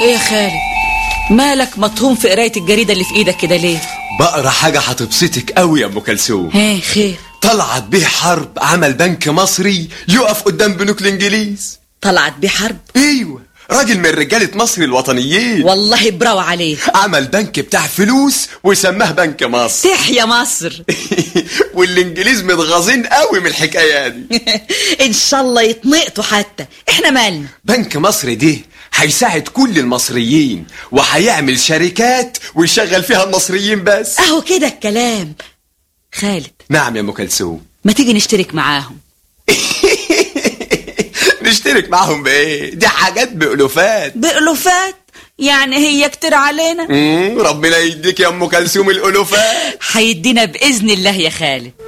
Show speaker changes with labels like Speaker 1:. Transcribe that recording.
Speaker 1: ايه يا خالد مالك مطهوم في قرايه الجريده اللي في ايدك كده ليه
Speaker 2: بقرا حاجة هتبسطك قوي يا ام كلثوم
Speaker 1: ها خير
Speaker 2: طلعت بيه حرب عمل بنك مصري يقف قدام بنوك الانجليز
Speaker 1: طلعت بيه حرب
Speaker 2: ايوه راجل من رجالة مصر الوطنيين
Speaker 1: والله براو عليه
Speaker 2: عمل بنك بتاع فلوس وسماه بنك مصر
Speaker 1: تحيا مصر
Speaker 2: والانجليز متغاظين قوي من الحكايه دي
Speaker 1: ان شاء الله يتنقطوا حتى احنا مالنا
Speaker 2: بنك مصر ده هيساعد كل المصريين وهيعمل شركات ويشغل فيها المصريين بس
Speaker 1: اهو كده الكلام خالد
Speaker 2: نعم يا ام كلثوم
Speaker 1: ما تيجي نشترك معاهم
Speaker 2: نشترك معاهم بايه دي حاجات بألوفات
Speaker 1: بألوفات يعني هي كتير علينا
Speaker 2: مم، ربنا يديك يا ام كلثوم الألوفات
Speaker 1: هيدينا بإذن الله يا خالد